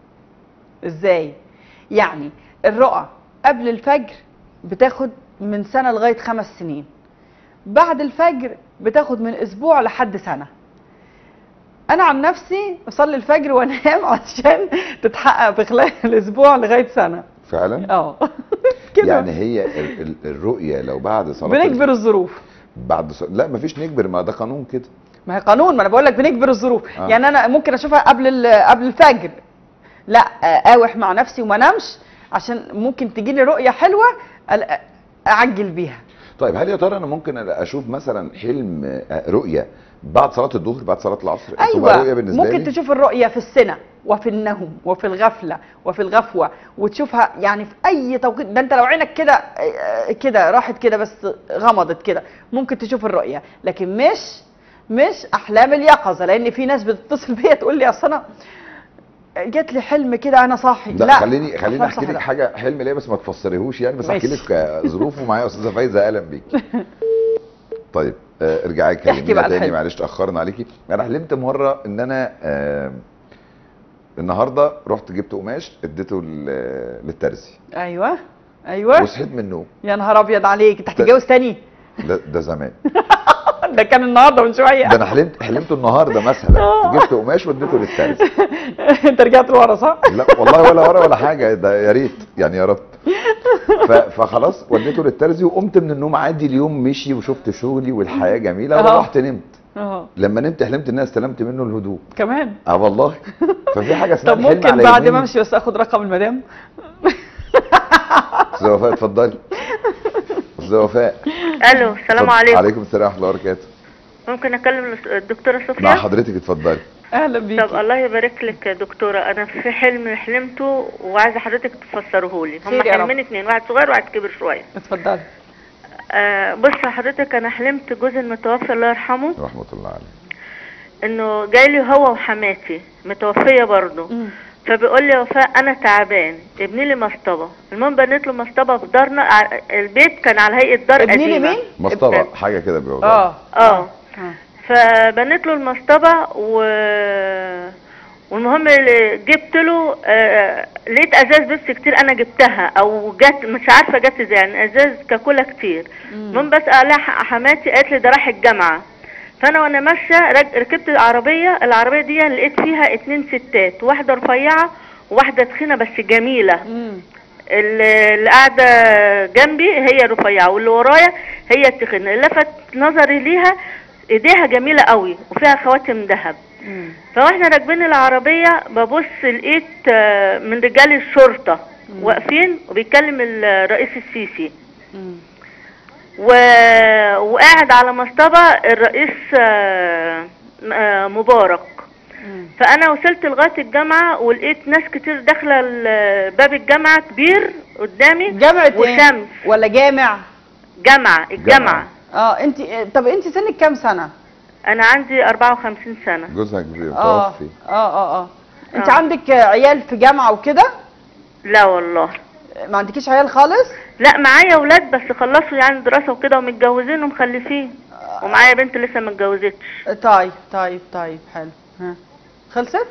ازاي يعني الرؤى قبل الفجر بتاخد من سنه لغايه خمس سنين بعد الفجر بتاخد من اسبوع لحد سنه انا عن نفسي اصلي الفجر وانام عشان تتحقق في خلال الاسبوع لغايه سنه فعلا اه كده يعني هي ال- ال- الرؤيه لو بعد صلاه بنجبر الظروف بعد ص... لا مفيش نجبر ما ده قانون كده ما هي قانون ما انا بقول لك بنجبر الظروف آه. آه. يعني انا ممكن اشوفها قبل ال- قبل الفجر لا اقاوح مع نفسي وما انامش عشان ممكن تجي لي رؤيه حلوه أل- اعجل بيها طيب هل يا ترى انا ممكن اشوف مثلا حلم آه، رؤيه بعد صلاه الظهر بعد صلاه العصر تبقى ايوه رؤيه بالنسبه ممكن لي تشوف الرؤيه في السنه وفي النوم وفي الغفله وفي الغفوه وتشوفها يعني في اي توقيت ده انت لو عينك كده آه، كده راحت كده بس غمضت كده ممكن تشوف الرؤيه لكن مش مش احلام اليقظه لان في ناس بتتصل بيا تقول لي اصل انا جات لي حلم كده انا صاحي لا, لا خليني خليني أحلام احكي صح لك لا. حاجه حلم ليه بس ما تفسريهوش يعني بس احكي ماشي. لك آه، ظروفه معايا استاذه فايزه اهلا بيك طيب آه، ارجعي احكي كلمينا بقى تاني الحلم. معلش اتاخرنا عليكي انا حلمت مره ان انا آه، النهارده رحت جبت قماش اديته لل- للترزي ايوه ايوه وصحيت من النوم يا نهار ابيض عليك انت هتتجوز تاني ده, ده زمان ده كان النهارده من شويه ده انا حلمت حلمته النهارده مثلا آه. جبت قماش واديته للترزي انت رجعت لورا صح؟ لا والله ولا ورا ولا حاجه ده يا ريت يعني يا رب ف- فخلاص وديته للترزي وقمت من النوم عادي اليوم مشي وشفت شغلي والحياه جميله أهو. ورحت نمت اه لما نمت حلمت ان انا استلمت منه الهدوء كمان اه والله ففي حاجه اسمها طب الحلم ممكن على بعد يومين. ما امشي بس اخد رقم المدام استاذه وفاء اتفضلي استاذه وفاء الو السلام اتفضل. عليكم عليكم السلام ورحمه الله وبركاته ممكن اكلم الدكتوره مع صوفيا حضرتك اتفضلي اهلا بيكي طب الله يبارك لك يا دكتوره انا في حلم حلمته وعايزه حضرتك تفسره لي هم خير يا رب. حلمين اتنين واحد صغير وواحد كبير شويه اتفضلي آه بص يا حضرتك انا حلمت جوزي المتوفي الله يرحمه رحمه الله عليه انه جاي لي هو وحماتي متوفيه برضه فبيقول لي يا وفاء انا تعبان ابني لي مصطبه المهم بنيت له مصطبه في دارنا ع- البيت كان على هيئه دار ابني لي قديمه مين؟ مصطبه حاجه كده بيقول اه اه فبنيت له المصطبة و والمهم اللي جبت له آه لقيت ازاز بس كتير انا جبتها او جت مش عارفه جت ازاي يعني ازاز كاكولا كتير المهم بس عليها حماتي قالت لي ده راح الجامعه فانا وانا ماشيه رك- ركبت العربيه العربيه دي لقيت فيها اتنين ستات واحده رفيعه وواحده تخينه بس جميله اللي اللي قاعده جنبي هي رفيعه واللي ورايا هي التخينه اللي لفت نظري ليها ايديها جميله قوي وفيها خواتم ذهب فواحنا راكبين العربيه ببص لقيت آه، من رجال الشرطه واقفين وبيتكلم الرئيس السيسي مم. و... وقاعد على مصطبة الرئيس آه، آه، مبارك مم. فانا وصلت لغايه الجامعه ولقيت ناس كتير داخله ال- باب الجامعه كبير قدامي جامعة ايه؟ وشمس ولا جامع؟ جامعه الجامعه اه انت طب انت سنك كام سنة؟ انا عندي 54 سنه جوزك اه متوفي اه اه اه انت آه. عندك عيال في جامعة وكده؟ لا والله ما عندكيش عيال خالص؟ لا معايا اولاد بس خلصوا يعني دراسه وكده ومتجوزين ومخلفين ومعايا بنت لسه ما اتجوزتش طيب طيب طيب حلو ها خلصت؟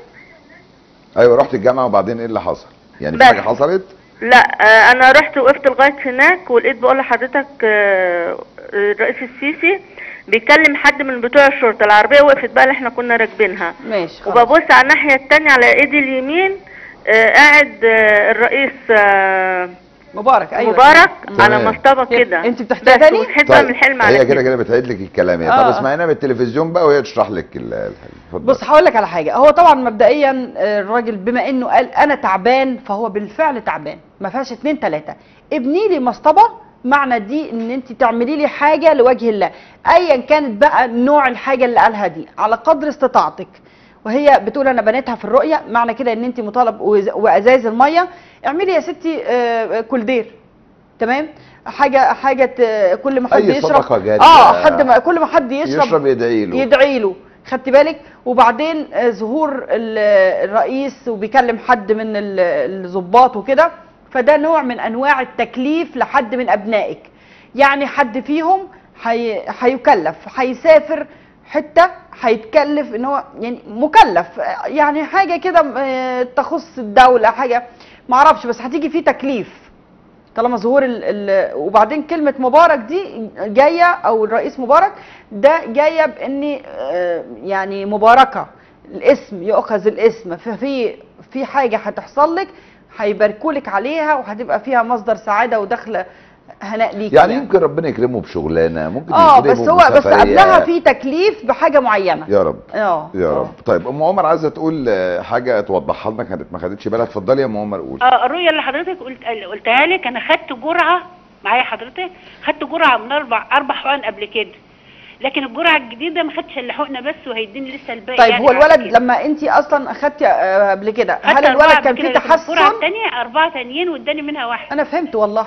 ايوه رحت الجامعه وبعدين ايه اللي حصل يعني في بس. حاجه حصلت لا آه، انا رحت وقفت لغايه هناك ولقيت بقول لحضرتك آه، الرئيس السيسي بيكلم حد من بتوع الشرطه العربيه وقفت بقى اللي احنا كنا راكبينها ماشي خلاص وببص على الناحيه التانية على ايدي اليمين آه، قاعد آه، الرئيس آه، مبارك ايوه مبارك تمام. على مصطبه كده انت بتحكيها بس تاني؟ وصحيت بقى من الحلم على هي كده كده كده بتعيد لك الكلام هي طب آه. اسمعينا بالتلفزيون بقى وهي تشرح لك ال- الحاجه اتفضل. بص هقول لك على حاجه هو طبعا مبدئيا آه، الراجل بما انه قال انا تعبان فهو بالفعل تعبان ما فيهاش اتنين تلاته ابني لي مصطبه معنى دي ان انت تعملي لي حاجه لوجه الله ايا كانت بقى نوع الحاجه اللي قالها دي على قدر استطاعتك وهي بتقول انا بنيتها في الرؤيه معنى كده ان انت مطالب وز- وازايز الميه اعملي يا ستي آه، كولدير تمام حاجه حاجه ت- كل ما حد أي يشرب صدقة جارية. اه حد ما كل ما حد يشرب يشرب يدعي له يدعي له خدت بالك وبعدين آه، ظهور ال- الرئيس وبيكلم حد من ال- الضباط وكده فده نوع من انواع التكليف لحد من ابنائك يعني حد فيهم هي- هيكلف هيسافر حته هيتكلف ان هو يعني مكلف آه، يعني حاجه كده آه، تخص الدوله حاجه معرفش بس هتيجي فيه تكليف طالما ظهور ال ال وبعدين كلمة مبارك دي جاية أو الرئيس مبارك ده جاية بإن آه، يعني مباركة الاسم يؤخذ الاسم ففي في حاجة هتحصل لك هيباركوا لك عليها وهتبقى فيها مصدر سعادة ودخل هناء ليك يعني يمكن ربنا يكرمه بشغلانه ممكن اه يكرمه بس هو بس بسفرية. قبلها في تكليف بحاجة معينة يا رب اه يا آه. رب طيب ام عمر عايزه تقول آه، حاجه توضحها لنا كانت ما خدتش بالها اتفضلي يا ام عمر قول اه الرؤيه اللي حضرتك قلت قلتها لك انا خدت جرعه معايا حضرتك خدت جرعه من اربع اربع حقن قبل كده لكن الجرعه الجديده ما خدتش الا حقنه بس وهيديني لسه الباقي طيب يعني هو بعد الولد كده. لما انت اصلا اخدتي آه، قبل كده خدت هل أربعة الولد قبل كان كده، فيه لكن الجرعه تحسن الثانيه اربعه تانيين واداني منها واحد انا فهمت والله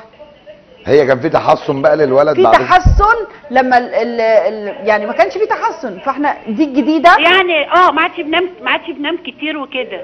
هي كان في تحسن بقى للولد في بعد تحسن لما ال ال ال يعني ما كانش في تحسن فاحنا دي الجديده يعني اه ما عادش بنام ما عادش بنام كتير وكده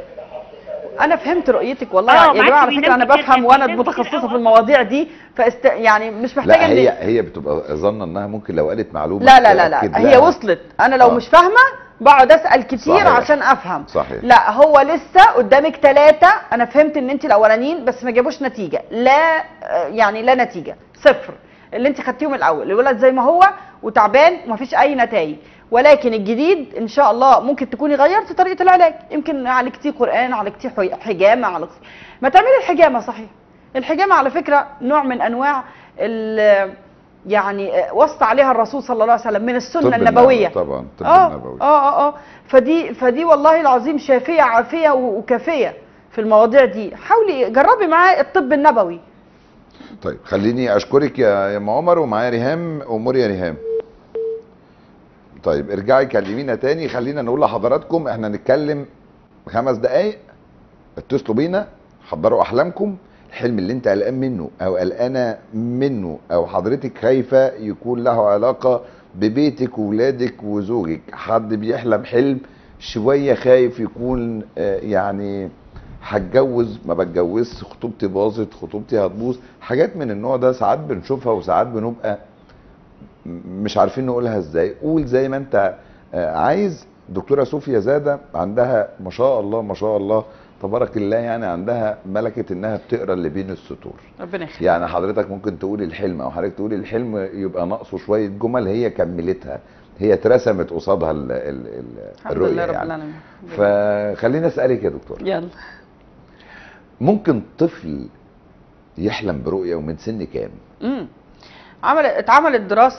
انا فهمت رؤيتك والله آه، يا ما جماعه عادش على فكره انا بينام كتير، بفهم كان وانا بينام كتير متخصصه أوي. في المواضيع دي فاست يعني مش محتاجه لا ان هي هي بتبقى ظن انها ممكن لو قالت معلومه لا لا لا تأكد لا لها. هي وصلت انا لو آه. مش فاهمه بقعد اسال كتير صحيح. عشان افهم صحيح لا هو لسه قدامك ثلاثة أنا فهمت إن أنت الأولانيين بس ما جابوش نتيجة لا آه، يعني لا نتيجة صفر اللي أنت خدتيهم الأول الولد زي ما هو وتعبان ومفيش أي نتائج ولكن الجديد إن شاء الله ممكن تكوني غيرتي طريقة العلاج يمكن عالجتيه قرآن عالجتيه حي- حجامة عالجتيه ما تعملي الحجامة صحيح الحجامة على فكرة نوع من أنواع ال- يعني آه، وصى عليها الرسول صلى الله عليه وسلم من السنة طب النبوية طبعا طب اه النبوي اه اه اه فدي فدي والله العظيم شافيه عافيه و- وكافيه في المواضيع دي حاولي جربي معاه الطب النبوي طيب خليني اشكرك يا يا ام عمر ومعايا ريهام امور يا ريهام طيب ارجعي كلمينا تاني خلينا نقول لحضراتكم احنا نتكلم خمس دقايق اتصلوا بينا حضروا احلامكم الحلم اللي انت قلقان منه او قلقانه منه او حضرتك خايفه يكون له علاقه ببيتك وولادك وزوجك حد بيحلم حلم شويه خايف يكون آه، يعني هتجوز ما بتجوزش خطوبتي باظت خطوبتي هتبوظ حاجات من النوع ده ساعات بنشوفها وساعات بنبقى م- مش عارفين نقولها ازاي قول زي ما انت آه، عايز دكتوره صوفيا زاده عندها ما شاء الله ما شاء الله تبارك الله يعني عندها ملكه انها بتقرا اللي بين السطور ربنا يخليك يعني حضرتك ممكن تقول الحلم او حضرتك تقول الحلم يبقى ناقصه شويه جمل هي كملتها هي اترسمت قصادها ال ال ال الحمد الرؤيه لله رب يعني العالمين فخليني اسالك يا دكتور يلا ممكن طفل يحلم برؤيه ومن سن كام امم عمل اتعملت دراسه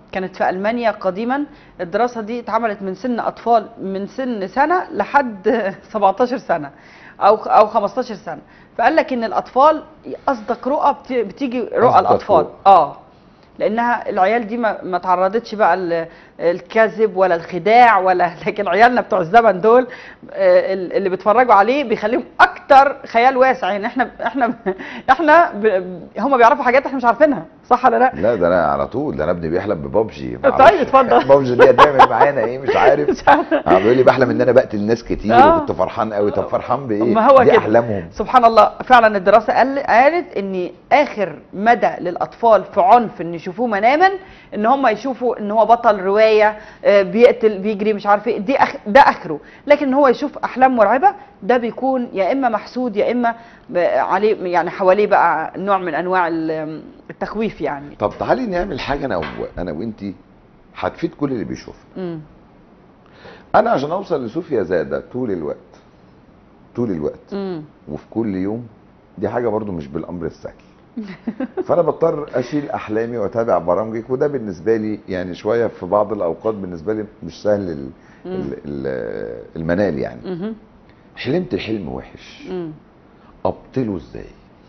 كانت في المانيا قديما الدراسه دي اتعملت من سن اطفال من سن سنه لحد 17 سنه او او 15 سنه فقال لك ان الاطفال اصدق رؤى بت- بتيجي رؤى أصدق الاطفال رؤى. اه لانها العيال دي ما, ما تعرضتش بقى ال- الكذب ولا الخداع ولا لكن عيالنا بتوع الزمن دول آه، ال- اللي بيتفرجوا عليه بيخليهم اكتر خيال واسع يعني احنا احنا احنا هم بيعرفوا حاجات احنا مش عارفينها صح ولا لا؟ لا ده انا على طول ده انا ابني بيحلم ببابجي طيب، اتفضل. بابجي دي هتعمل معانا ايه مش عارف عم بيقول لي بحلم ان انا بقتل ناس كتير آه. وكنت فرحان قوي طب فرحان بايه ما هو دي كده احلامهم سبحان الله فعلا الدراسه قال قالت ان اخر مدى للاطفال في عنف ان يشوفوه مناما ان هم يشوفوا ان هو بطل روايه آه، بيقتل بيجري مش عارف ايه دي أخ... ده اخره لكن هو يشوف احلام مرعبه ده بيكون يا اما محسود يا اما ب- عليه يعني حواليه بقى نوع من انواع ال- التخويف يعني طب تعالي نعمل حاجه انا و... انا وانتي هتفيد كل اللي بيشوفها مم. انا عشان اوصل لصوفيا زاده طول الوقت طول الوقت مم. وفي كل يوم دي حاجه برضو مش بالامر السهل فانا بضطر اشيل احلامي واتابع برامجك وده بالنسبه لي يعني شويه في بعض الاوقات بالنسبه لي مش سهل ال... ال... ال... المنال يعني مهم. حلمت حلم وحش مم. ابطله ازاي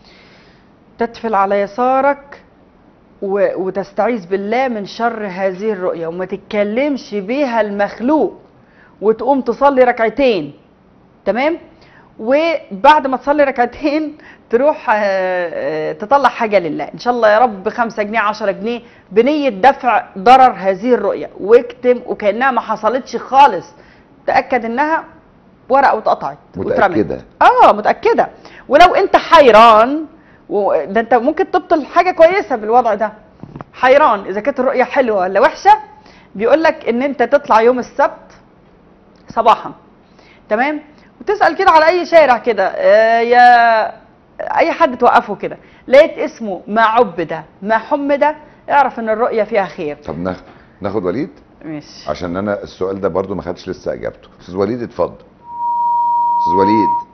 تدفل على يسارك و... وتستعيذ بالله من شر هذه الرؤية وما تتكلمش بيها المخلوق وتقوم تصلي ركعتين تمام وبعد ما تصلي ركعتين تروح آه، آه، تطلع حاجة لله إن شاء الله يا رب خمسة جنيه عشرة جنيه بنية دفع ضرر هذه الرؤية واكتم وكأنها ما حصلتش خالص تأكد إنها ورقة واتقطعت واترمت. متاكده اه متاكده ولو انت حيران و- ده انت ممكن تبطل حاجه كويسه بالوضع ده حيران اذا كانت الرؤيه حلوه ولا وحشه بيقول لك ان انت تطلع يوم السبت صباحا تمام وتسال كده على اي شارع كده آه يا اي حد توقفه كده لقيت اسمه ما عبد ما حمد اعرف ان الرؤيه فيها خير طب ناخد ناخد وليد ماشي عشان انا السؤال ده برضو ما خدش لسه اجابته استاذ وليد اتفضل استاذ وليد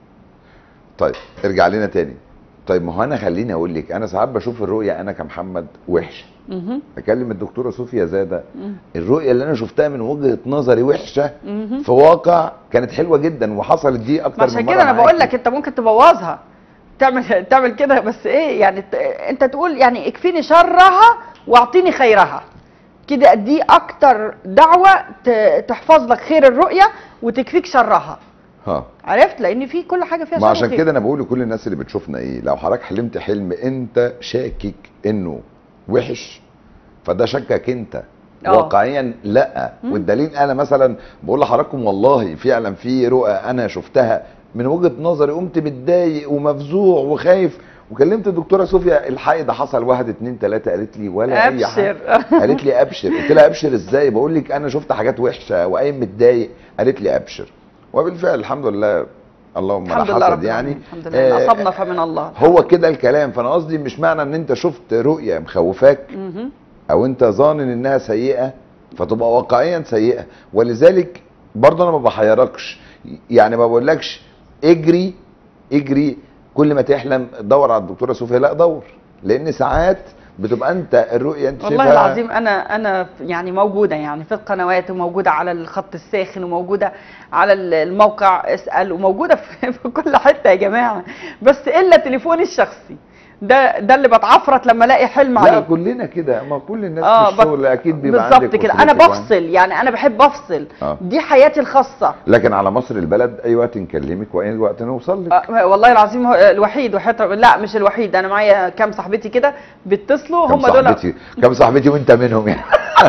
طيب ارجع لنا تاني طيب ما هو انا خليني اقول لك انا ساعات بشوف الرؤيه انا كمحمد وحشه مهم. اكلم الدكتوره صوفيا زاده مم. الرؤيه اللي انا شفتها من وجهه نظري وحشه مهم. في واقع كانت حلوه جدا وحصلت دي اكتر ما من عشان مره كده انا معاكي. بقول لك انت ممكن تبوظها تعمل تعمل كده بس ايه يعني ت- انت تقول يعني اكفيني شرها واعطيني خيرها كده دي اكتر دعوه ت- تحفظ لك خير الرؤيه وتكفيك شرها ها عرفت لان في كل حاجه فيها ما شر عشان وخير. كده انا بقول لكل الناس اللي بتشوفنا ايه لو حضرتك حلمت حلم انت شاكك انه وحش فده شكك انت آه. واقعيا لا مم. والدليل انا مثلا بقول لحضراتكم والله فعلا في رؤى انا شفتها من وجهه نظري قمت متضايق ومفزوع وخايف وكلمت الدكتوره صوفيا الحقي ده حصل واحد اتنين تلاته قالت لي ولا اي حاجه ابشر قالت لي ابشر قلت لها ابشر ازاي بقول لك انا شفت حاجات وحشه وقايم متضايق قالت لي ابشر وبالفعل الحمد لله اللهم لا الحمد لله حسد رب يعني العالمين الحمد لله آه، اصبنا فمن الله هو كده الكلام فانا قصدي مش معنى ان انت شفت رؤيه مخوفاك مهم. او انت ظانن انها سيئه فتبقى واقعيا سيئه ولذلك برضه انا ما بحيركش يعني ما بقولكش اجري اجري كل ما تحلم دور على الدكتوره صوفيا لا دور لان ساعات بتبقى انت الرؤيه انت والله شايفها العظيم انا انا يعني موجوده يعني في القنوات وموجوده على الخط الساخن وموجوده على الموقع اسال وموجوده في, في كل حته يا جماعه بس الا تليفوني الشخصي ده ده اللي بتعفرت لما الاقي حلم لا عليه كلنا كده ما كل الناس آه، في الشغل اكيد بيبقى بالظبط عندك كده انا أسرتك وعندك- بفصل يعني انا بحب افصل آه. دي حياتي الخاصه لكن على مصر البلد اي وقت نكلمك واي وقت نوصل لك آه، والله العظيم هو الوحيد وحياة رب- لا مش الوحيد انا معايا كام صاحبتي كده بيتصلوا كم هم دول صاحبتي كم صاحبتي وانت منهم يعني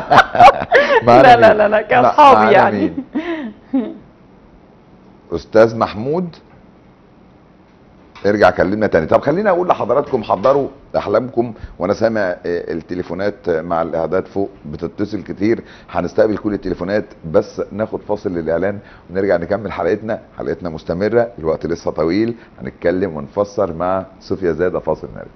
لا معانا لا مين؟ لا لا مع- كاصحابي معانا يعني مين؟ استاذ محمود ارجع كلمنا تاني طب خليني اقول لحضراتكم حضروا احلامكم وانا سامع آه، التليفونات مع الاعداد فوق بتتصل كتير هنستقبل كل التليفونات بس ناخد فاصل للاعلان ونرجع نكمل حلقتنا حلقتنا مستمره الوقت لسه طويل هنتكلم ونفسر مع صوفيا زاده فاصل نرجع